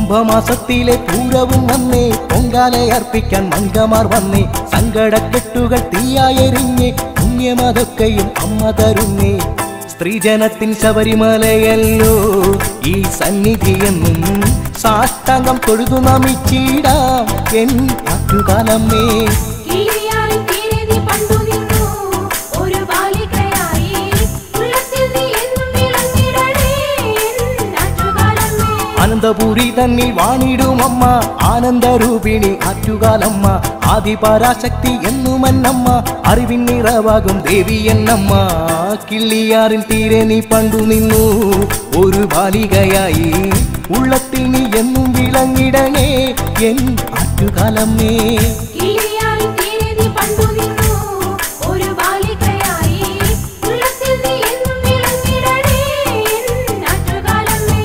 കുംഭമാസത്തിലെ പൂരവും വന്നേ പൊങ്കാലയർപ്പിക്കാൻ മങ്കമാർ വന്നേ സങ്കടക്കെട്ടുകൾ തീയായെറിഞ്ഞ് പുണ്യമതൊക്കെയും അമ്മ തരുന്നേ സ്ത്രീജനത്തിൻ ശബരിമലയല്ലോ ഈ സന്നിധിയെന്നും സാഷ്ടാംഗം തൊഴുതു നമിച്ചിടാം എൻ ആറ്റുകാലമ്മേ കിളിയായി തീരെ പണ്ടു നിന്നു ഒരു ബാലികയായി ഉള്ളത്തിൽ നീ എന്നും വിളങ്ങിടണേ നാട്ടുകാലമ്മേ അനന്തപുരി തന്നിൽ വാണിടുമമ്മ ആനന്ദരൂപിണി ആറ്റുകാലമ്മ ആദിപരാശക്തി എന്നുമന്നമ്മ അറിവിൻ നിറവാകും ദേവി എന്നമ്മ കിള്ളിയാറിൽ തീരെ നീ പണ്ടു നിന്നു ഒരു ബാലികയായി ഉള്ളത്തിൽ നീ എന്നും വിളങ്ങിടണേ എൻ ആറ്റുകാലമ്മേ കിളിയായി തീരെ പണ്ടു നിന്നു ഒരു ബാലികയായി ഉള്ളത്തിൽ നീ എന്നും വിളങ്ങിടണേ നാട്ടുകാലമ്മേ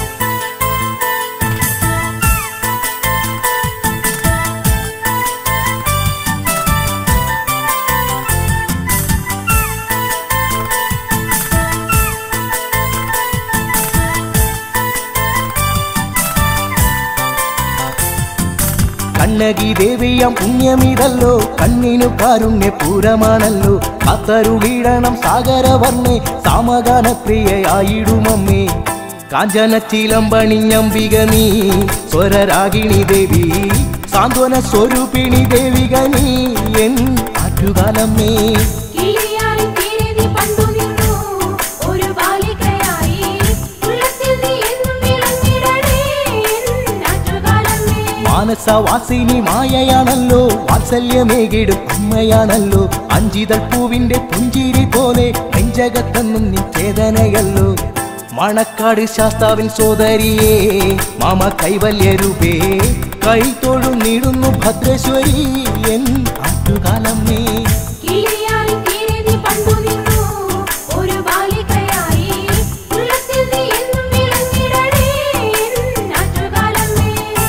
കണ്ണകി ദേവിയം പുണ്യമിതല്ലോ കണ്ണിനു കാരുണ്യ പൂരമാണല്ലോ കാത്തരുളിടണം സാഗരവർണ്ണെ സാമഗാന പ്രിയയായിടുമമ്മേ കാഞ്ചന ചിലമ്പണിഞ്ഞംബിക നീ സ്വരരാഗിണി ദേവി സാന്ത്വന സ്വരൂപിണി ദേവിക നീ എൻ ആറ്റുകാലമ്മേ കിളിയായി തീരെ പണ്ടു നിന്നു ഒരു ബാലികയായി ഉള്ളത്തിൽ നീ എന്നും വിളങ്ങിടണേ നാട്ടുകാലമ്മേ മാനസവാസിനി മായയാണല്ലോ വാത്സല്യമേകിടും അമ്മയാണല്ലോ അഞ്ചിതൾ പൂവിന്റെ പുഞ്ചിരി പോലെ നെഞ്ചകത്തെന്നും നിൻ ചേതനയല്ലോ മണക്കാട് ശാസ്താവിൻ സോദരിയേ മാമ കൈവല്യരൂപേ കൈത്തോഴും നീടുന്നു ഭദ്രേശ്വരി എൻ ആറ്റുകാലമ്മേ കിളിയായി തീരെ പണ്ടു നിന്നു ഒരു ബാലികയായി ഉള്ളത്തിൽ നീ എന്നും വിളങ്ങിടണേ നാട്ടുകാലമ്മേ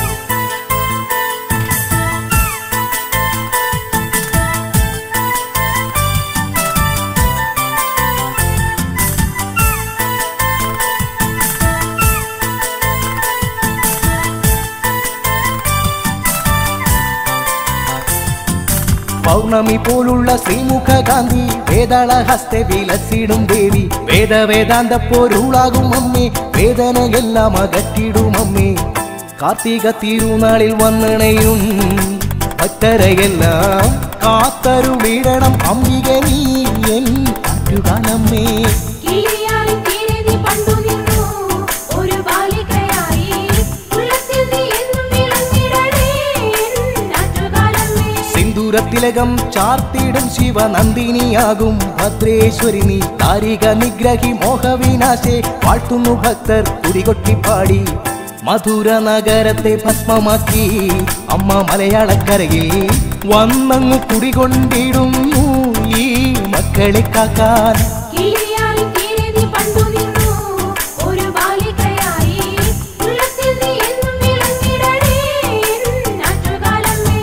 പൗർണമി പോലുള്ള ശ്രീമുഖ ഗാന്ധി വേദള ഹസ്ത വിലസിടും ദേവി വേദ വേദാന്ത പോരുളാകും അമ്മേ വേദനയെല്ലാം അകറ്റിടും അമ്മേ കാർത്തിക തിരുനാളിൽ വന്നിണയും ഭക്തരെയെല്ലാം കാത്തരുളിടണം അംബിക നീ എൻ ആറ്റുകാലമ്മേ കിളിയായി തീരെ പണ്ടു നിന്നു ഒരു ബാലികയായി ഉള്ളത്തിൽ നീ എന്നും വിളങ്ങിടണേ നാട്ടുകാലമ്മേ സിന്ദൂരത്തിലകം ചാർത്തിടും ശിവനന്ദിനിയാകും ഭദ്രേശ്വരി നീ താരിക നിഗ്രഹി മോഹവിനാശെ വാഴ്ത്തുന്നു ഭക്തർ കുടികൊട്ടിപ്പാടി മധുര നഗരത്തെ ഭസ്മമാക്കി അമ്മ മലയാളക്കരയിൽ വന്നങ്ങു കുടികൊണ്ടിടുന്നു ഈ മക്കളെ കാക്കാൻ കിളിയായി തീരെ പണ്ടു നിന്നു ഒരു ബാലികയായി ഉള്ളത്തിൽ നീ എന്നും വിളങ്ങിടണേ നാട്ടുകാലമ്മേ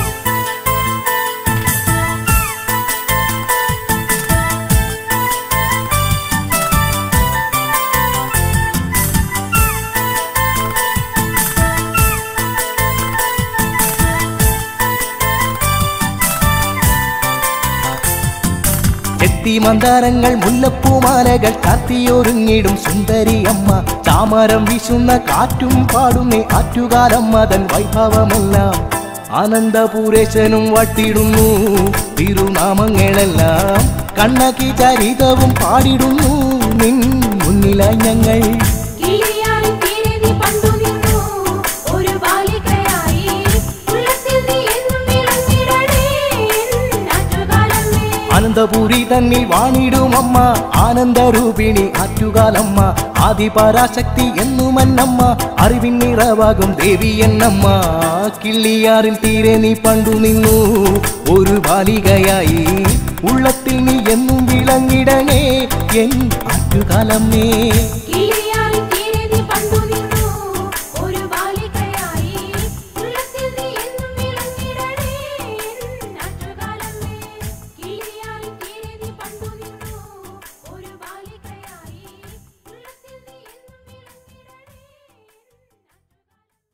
ചെത്തി മന്ദാരങ്ങൾ മുല്ലപ്പൂമാലകൾ കാത്തിയൊരുങ്ങിടും സുന്ദരി അമ്മ ചാമരം വീശുന്ന കാറ്റും പാടുന്നേ ആറ്റുകാലമ്മ തൻ വൈഭവമെല്ലാം ആനന്ദപൂരേശനും വാട്ടിടുന്നു തിരുനാമങ്ങളെല്ലാം കണ്ണകി ചരിതവും പാടിടുന്നു നിൻ മുന്നിലായി ഞങ്ങൾ കിളിയായി തീരെ പണ്ടു നിന്നു ഒരു ബാലികയായി ഉള്ളത്തിൽ നീ എന്നും വിളങ്ങിടണേ നാട്ടുകാലമ്മേ അനന്തപുരി തന്നിൽ വാണിടുമമ്മ ആനന്ദരൂപിണി ആറ്റുകാലമ്മ ആദിപരാശക്തി എന്നുമന്നമ്മ അറിവിൻ നിറവാകും ദേവി എന്നമ്മ കിള്ളിയാറിൽ തീരെ നീ പണ്ടു നിന്നു ഒരു ബാലികയായി ഉള്ളത്തിൽ നീ എന്നും വിളങ്ങിടണേ എൻ ആറ്റുകാലമ്മേ കിളിയായി തീരെ പണ്ടു നിന്നു ഒരു ബാലികയായി ഉള്ളത്തിൽ നീ എന്നും വിളങ്ങിടണേ നാട്ടുകാലമ്മേ കിളിയായി തീരെ പണ്ടു നിന്നു ഒരു ബാലികയായി ഉള്ളത്തിൽ നീ എന്നും വിളങ്ങിടണേ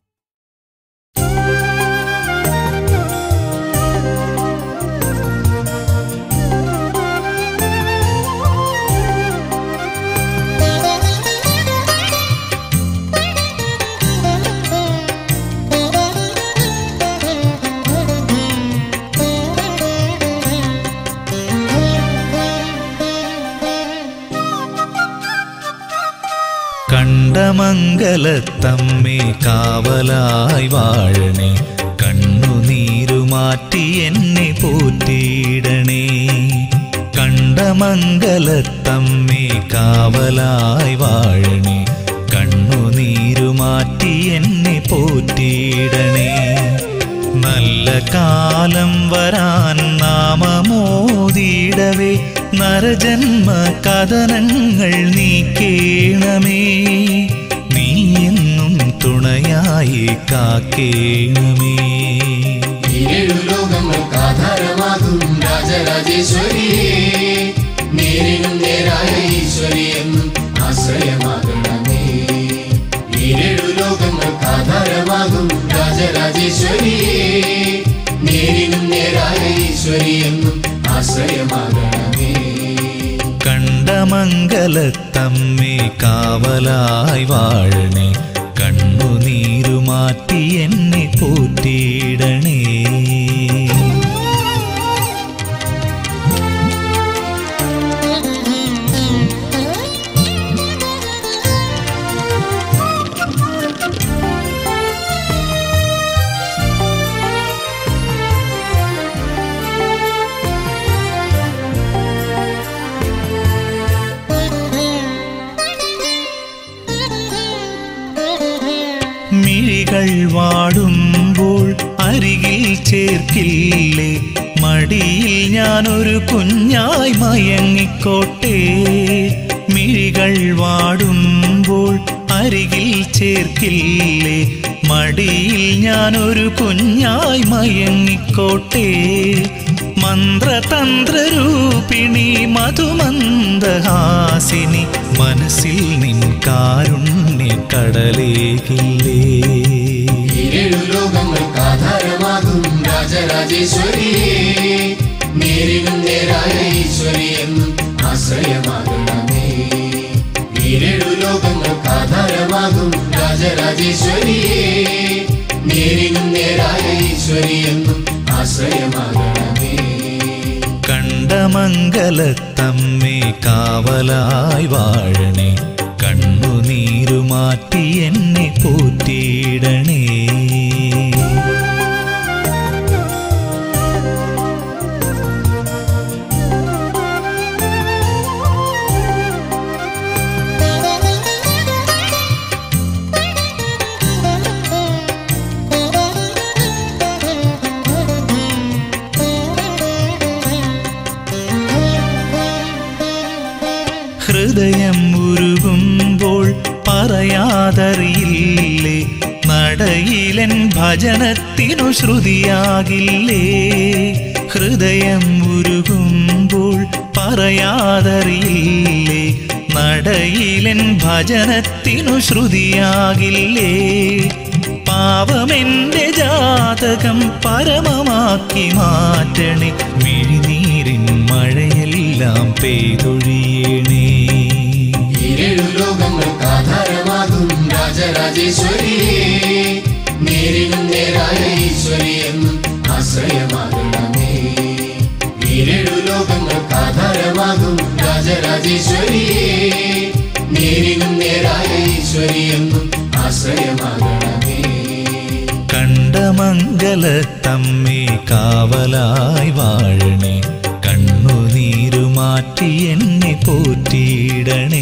കണ്ടമംഗലത്തമ്മേ കാവലായി വാഴണേ കണ്ണുനീരുമാറ്റി എന്നെ പോറ്റിയിടണേ കണ്ടമംഗലത്തമ്മേ കാവലായി വാഴണേ കണ്ണുനീരുമാറ്റി എന്നെ പോറ്റിയിടണേ നല്ല കാലം വരാൻ നാമമോദിടവേ നരജന്മ കഥനങ്ങൾ നീക്കേണമേ നീ എന്നും തുണയായി കാക്കേണമേ ഏഴു ലോകങ്ങൾക്ക് ആധാരമാകും രാജരാജേശ്വരിയെ നേരിനും നേരായ ഈശ്വരി എന്നും ആശ്രയമാകണമേ ഏഴു ലോകങ്ങൾക്ക് ആധാരമാകും രാജരാജേശ്വരിയെ നേരിനും നേരായ ഈശ്വരി എന്നും ആശ്രയമാകണമേ കണ്ടമംഗലത്തമ്മേ കാവലായി വാഴണേ കണ്ണുനീരുമാറ്റി എന്നെ പോറ്റിയിടണേ മിഴികൾ വാടുമ്പോൾ അരികിൽ ചേർക്കില്ലേ മടിയിൽ ഞാനൊരു കുഞ്ഞായി മയങ്ങിക്കോട്ടെ മിഴികൾ വാടുമ്പോൾ അരികിൽ ചേർക്കില്ലേ മടിയിൽ ഞാനൊരു കുഞ്ഞായി മയങ്ങിക്കോട്ടെ മന്ത്രതന്ത്രരൂപിണി മധുമന്ദഹാസിനി മനസ്സിൽ നിൻ കാരുണ്യ കടലേകില്ലേ ഏഴു ലോകങ്ങൾക്ക് ആധാരമാകും രാജരാജേശ്വരിയെ നേരിനും നേരായ ഈശ്വരി എന്നും ആശ്രയമാകണമേ ഏഴു ലോകങ്ങൾക്ക് ആധാരമാകും രാജരാജേശ്വരിയെ നേരിനും നേരായ ഈശ്വരി എന്നും ആശ്രയമാകണമേ കണ്ടമംഗലത്തമ്മേ കാവലായി വാഴണേ കണ്ണുനീരുമാറ്റി എന്നെ പോറ്റിയിടണേ ഹൃദയം ഉരുകുമ്പോൾ പറയാതറിയില്ലേ നടയിലൻ ഭജനത്തിനു ശ്രുതിയാകില്ലേ ഹൃദയം ഉരുകുമ്പോൾ പറയാതറിയില്ലേ നടയിലൻ ഭജനത്തിനു ശ്രുതിയാകില്ലേ പാവമെന്റെ ജാതകം പരമമാക്കി മാറ്റണേ മിഴിനീരിൻ മഴയെല്ലാം പെയ്തൊഴിയണേ ഏഴു ലോകങ്ങൾക്ക് ആധാരമാകും രാജരാജേശ്വരിയെ നേരിനും നേരായ ഈശ്വരി എന്നും ആശ്രയമാകണമേ ഏഴു ലോകങ്ങൾക്ക് ആധാരമാകും രാജരാജേശ്വരിയെ നേരിനും നേരായ ഈശ്വരി എന്നും ആശ്രയമാകണമേ കണ്ടമംഗലത്തമ്മേ കാവലായി വാഴണേ കണ്ണുനീരുമാറ്റി എന്നെ പോറ്റിയിടണേ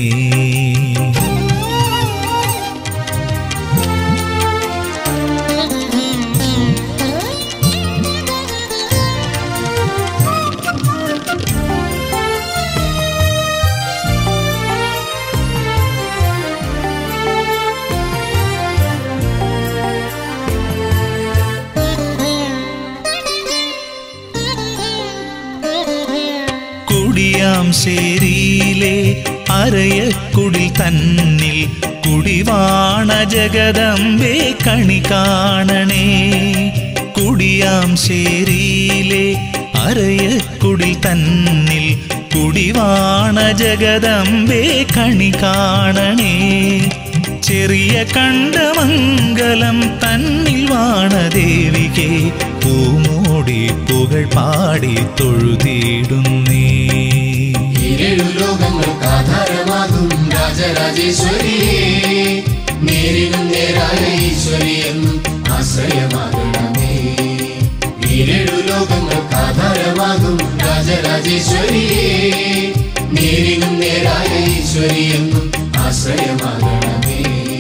കുടിയാം ശേരിയിലെ അരയക്കുടിൽ തന്നിൽ കുടിവാണ ജഗദമ്പേ കണി കാണണേ കുടിയാം ശേരിയിലെ അരയക്കുടിൽ തന്നിൽ കുടിവാണ ജഗദമ്പേ കണി കാണണേ ചെറിയ കണ്ടമംഗലം തന്നിൽ വാണദേവികെ പൂമോടി പുകൾ പാടി തൊഴുതിടുന്നേ ഏഴു ലോകങ്ങൾക്ക് ആധാരമാകും രാജരാജേശ്വരിയെ നേരിനും നേരായ ഈശ്വരി എന്നും ആശ്രയമാകണമേ ഈരേഴു ലോകങ്ങൾക്ക് ആധാരമാകും രാജരാജേശ്വരിയേ നേരിനും നേരായ ഈശ്വരി എന്നും ആശ്രയമാകണമേ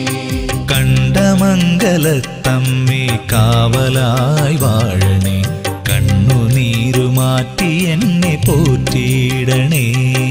കണ്ടമംഗലത്തമ്മേ കാവലായി വാഴണേ കണ്ണുനീരു മാറ്റി എന്നെ പോറ്റിയിടണേ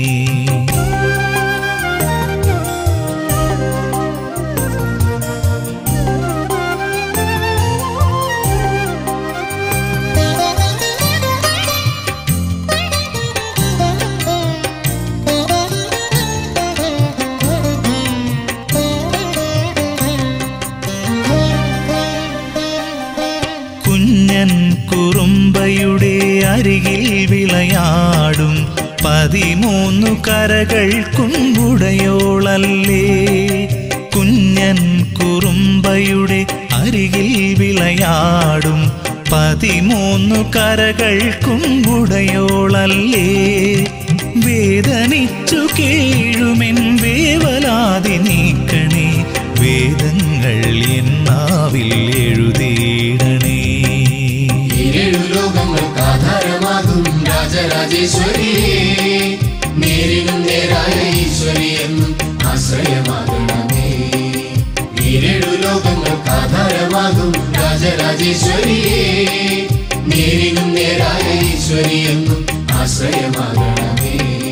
കുഞ്ഞൻ കുറുമ്പയുടെ അരികിൽ വിളയാടും പതിമൂന്നു കരകൾ കുമ്പുടയോളല്ലേ കുഞ്ഞൻ കുറുമ്പയുടെ അരികിൽ വിളയാടും പതിമൂന്നു കരകൾ കുമ്പുടയോളല്ലേ വേദനിച്ചു കേഴുമെൻ വേവലാതി നീക്കണേ വേദങ്ങൾ എന്നാവിൽ എഴുതിയിടണേ ഈരേഴു ലോകങ്ങൾക്ക് ആധാരമാകും രാജരാജേശ്വരിയേ നേരിനും നേരായ ഈശ്വരി എന്നും ആശ്രയമാകണമേ ഈരേഴു ലോകങ്ങൾക്ക് ആധാരമാകും രാജരാജേശ്വരിയേ നേരിനും നേരായ ഈശ്വരി എന്നും ആശ്രയമാകണമേ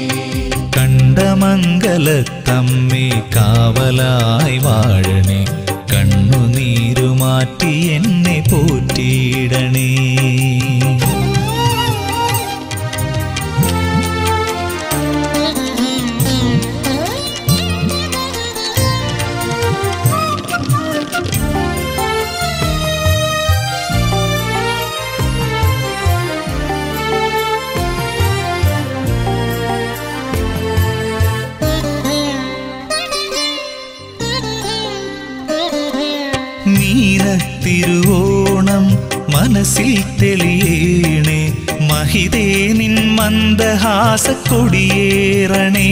കണ്ടമംഗലത്തമ്മേ കാവലായി വാഴണേ കണ്ണുനീരു മാറ്റി എന്നെ പോറ്റിയിടണേ മീനത്തിരുവോണം മനസ്സിൽ തെളിയേണേ മഹിതേ നിൻ മന്ദഹാസ കൊടിയേറണേ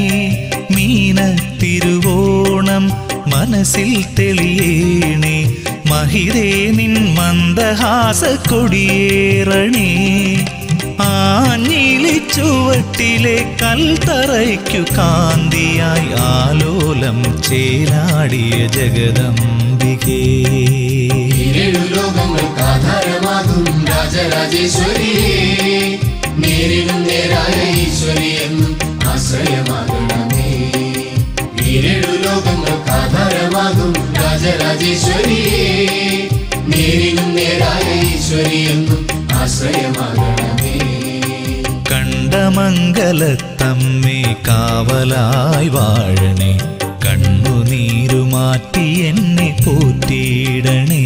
മീനത്തിരുവോണം മനസ്സിൽ തെളിയേണേ മഹിതേ നിൻ മന്ദഹാസ കൊടിയേറണേ ആഞ്ഞിലി ചുവട്ടിലെ കൽത്തറയ്ക്കു കാന്തിയായി ആലോലം ചേലാടിയ ജഗദംബികേ ഈരേഴു ലോകങ്ങൾക്ക് ആധാരമാകും രാജരാജേശ്വരിയേ നേരിനും നേരായ ഈശ്വരി എന്നും ആശ്രയമാകണമേ ഈരേഴു ലോകങ്ങൾക്ക് ആധാരമാകും രാജരാജേശ്വരിയേ നേരിനും നേരായ ഈശ്വരി എന്നും ആശ്രയമാകണമേ കണ്ടമംഗലത്തമ്മേ കാവലായി വാഴണേ കണ്ണുനീരു മാറ്റി എന്നെ പോറ്റിയിടണേ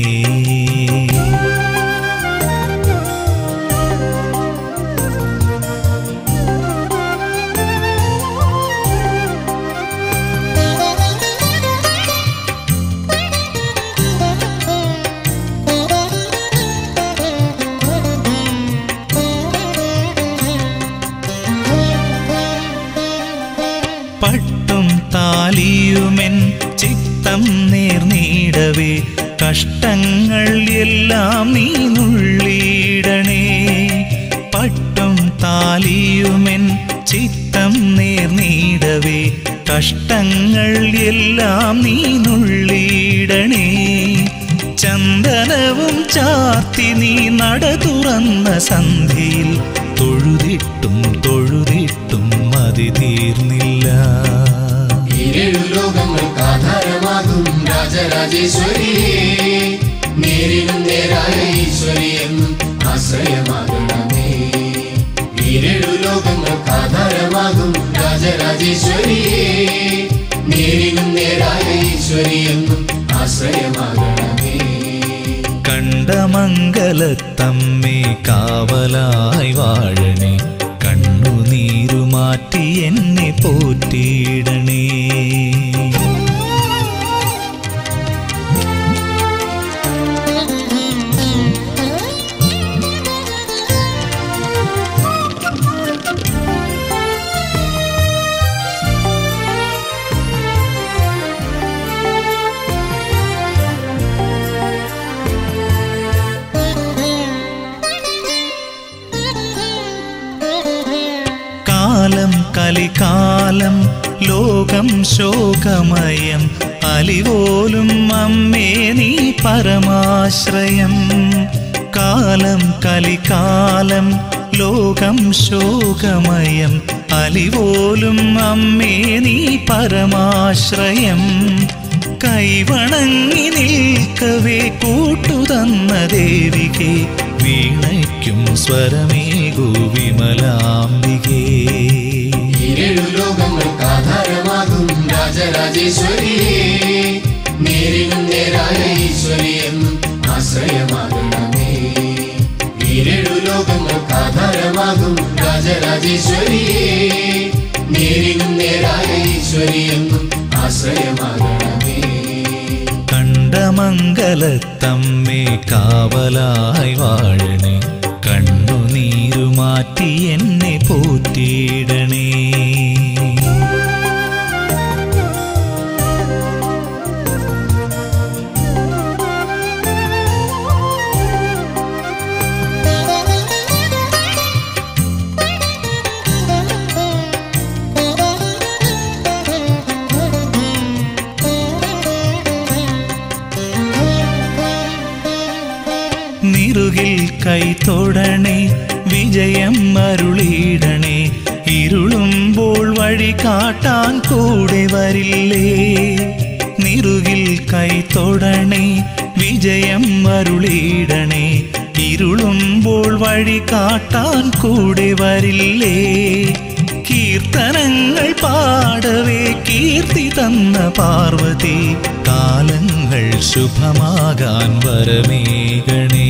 പട്ടും താലിയുമെൻ ചിത്തം നേർനീടവേ കഷ്ടങ്ങൾ എല്ലാം നീ നുള്ളിയിടണേ പട്ടും താലിയുമെൻ ചിത്തം നേർനീടവേ കഷ്ടങ്ങൾ എല്ലാം നീ നുള്ളിയിടണേ ചന്ദനവും ചാർത്തി നീ നട തുറന്ന സന്ധിയിൽ തൊഴുതിട്ടും തൊഴുതിട്ടും മതി തീർന്നില്ല ഈരേഴു ലോകങ്ങൾക്ക് ആധാരമാകും രാജരാജേശ്വരിയേ നേരിനും നേരായ ഈശ്വരി എന്നും ആശ്രയമാകണമേ ഈരേഴു ലോകങ്ങൾക്ക് ആധാരമാകും രാജരാജേശ്വരിയേ നേരിനും നേരായ ഈശ്വരി എന്നും ആശ്രയമാകണമേ കണ്ടമംഗലത്തമ്മേ കാവലായി വാഴണേ കണ്ണുനീരു മാറ്റി എന്നെ പോറ്റിയിടണേ കാലം കലികാലം ലോകം ശോകമയം അലിപോലും അമ്മേ നീ പരമാശ്രയം കാലം കലികാലം ലോകം ശോകമയം അലിപോലും അമ്മേ നീ പരമാശ്രയം കൈവണങ്ങി നിൽക്കവേ കൂട്ടുതന്ന ദേവികെ വീണയ്ക്കും സ്വരമേകു വിമലാംബികേ ഏഴു ലോകങ്ങൾക്ക് ആധാരമാകും രാജരാജേശ്വരിയെ നേരിനും നേരായ ഈശ്വരി എന്നും ആശ്രയമാകണമേ ഏഴു ലോകങ്ങൾക്ക് ആധാരമാകും രാജരാജേശ്വരിയെ നേരിനും നേരായ ഈശ്വരി എന്നും ആശ്രയമാകണമേ കണ്ടമംഗലത്തമ്മേ കാവലായി വാഴണേ കണ്ണുനീരുമാറ്റി എന്നെ പോറ്റിയിടണേ നിറുകിൽ കൈ തൊടണേ വിജയം അരുളിയിടണേ ഇരുളുമ്പോൾ വഴി കാട്ടാൻ കൂടെ വരില്ലേ നിറുകിൽ കൈ തൊടണേ വിജയം അരുളിയിടണേ ഇരുളുമ്പോൾ വഴി കാട്ടാൻ കൂടെ വരില്ലേ കീർത്തനങ്ങൾ പാടവേ കീർത്തി തന്ന പാർവതി കാലങ്ങൾ ശുഭമാകാൻ വരമേകണേ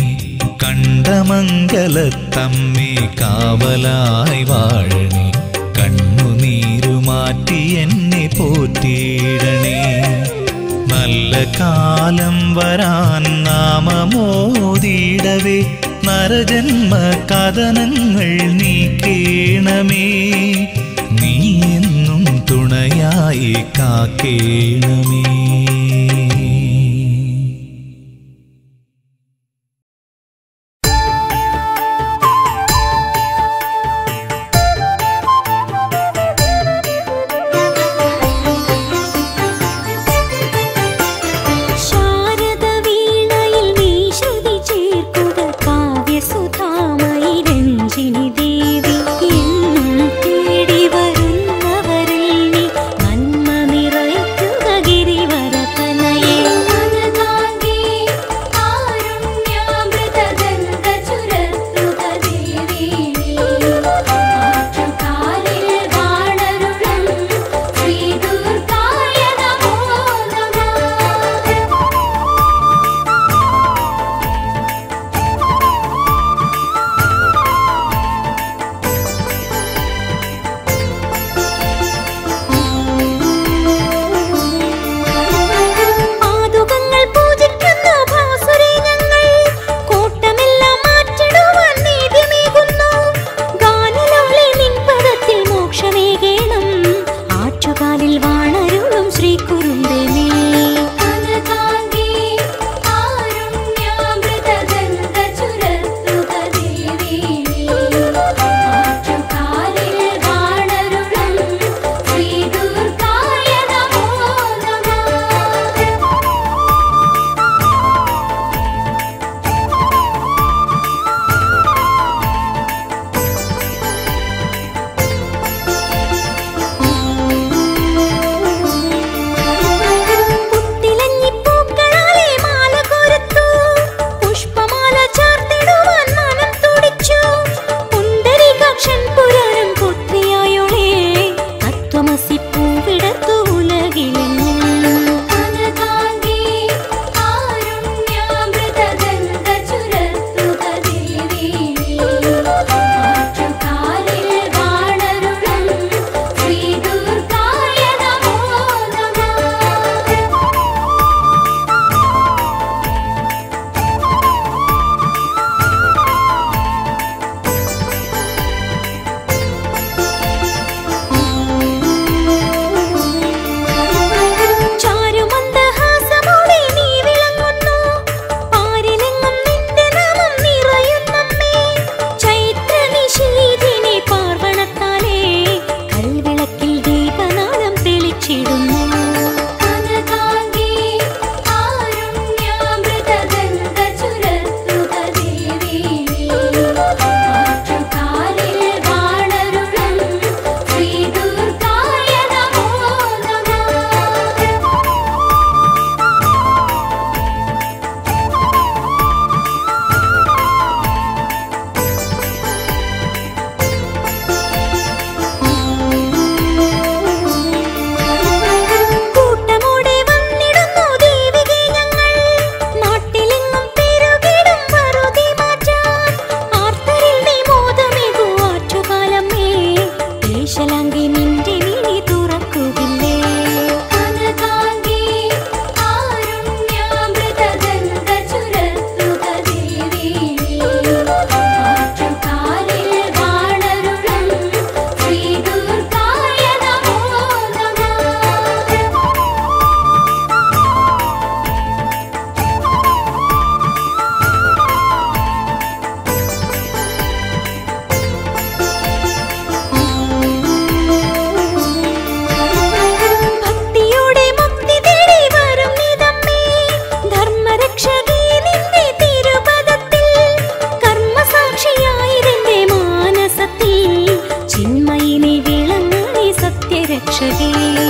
കണ്ടമംഗലത്തമ്മേ കാവലായി വാഴണേ കണ്ണുനീരുമാറ്റി എന്നെ പോറ്റിയിടണേ നല്ല കാലം വരാൻ നാമമോദിടവേ നരജന്മ കഥനങ്ങൾ നീക്കേണമേ നീ എന്നും തുണയായി കാക്കേണമേ ശാരദ വീണയിൽ നീ ശ്രുതി ചേർക്കുക കാവ്യസുധാമയി രഞ്ജിനി ദേവി എന്നും തേടി വരുന്നവരിൽ നീ നന്മ നിറയ്ക്കുക ഗിരിവര രക്ഷകേ